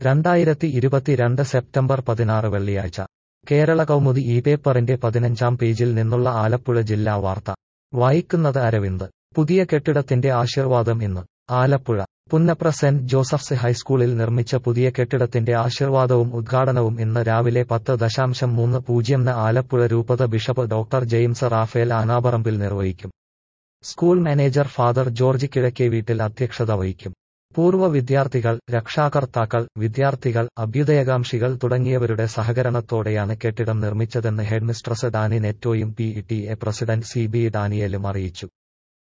രണ്ടായിരത്തി ഇരുപത്തിരണ്ട് സെപ്റ്റംബർ പതിനാറ് വെള്ളിയാഴ്ച കേരള കൗമുദി ഈ പേപ്പറിന്റെ പതിനഞ്ചാം പേജിൽ നിന്നുള്ള ആലപ്പുഴ ജില്ലാ വാർത്ത വായിക്കുന്നത് അരവിന്ദ് പുതിയ കെട്ടിടത്തിന്റെ ആശീർവാദം ഇന്ന് ആലപ്പുഴ പുന്നപ്ര സെന്റ് ജോസഫ്സ് ഹൈസ്കൂളിൽ നിർമ്മിച്ച പുതിയ കെട്ടിടത്തിന്റെ ആശീർവാദവും ഉദ്ഘാടനവും ഇന്ന് രാവിലെ പത്ത് ദശാംശം മൂന്ന് പൂജ്യംന് ആലപ്പുഴ രൂപത bishop doctor James Raphael Anaparambil നിർവഹിക്കും സ്കൂൾ മാനേജർ ഫാദർ ജോർജ് കിഴക്കേ വീട്ടിൽ അധ്യക്ഷത വഹിക്കും പൂർവ്വ വിദ്യാർത്ഥികൾ രക്ഷാകർത്താക്കൾ വിദ്യാർത്ഥികൾ അഭ്യുദയകാംക്ഷികൾ തുടങ്ങിയവരുടെ സഹകരണത്തോടെയാണ് കെട്ടിടം നിർമ്മിച്ചതെന്ന് ഹെഡ്മിസ്ട്രസ് ഡാനി നെറ്റോയും P T A president C B ഡാനിയലും അറിയിച്ചു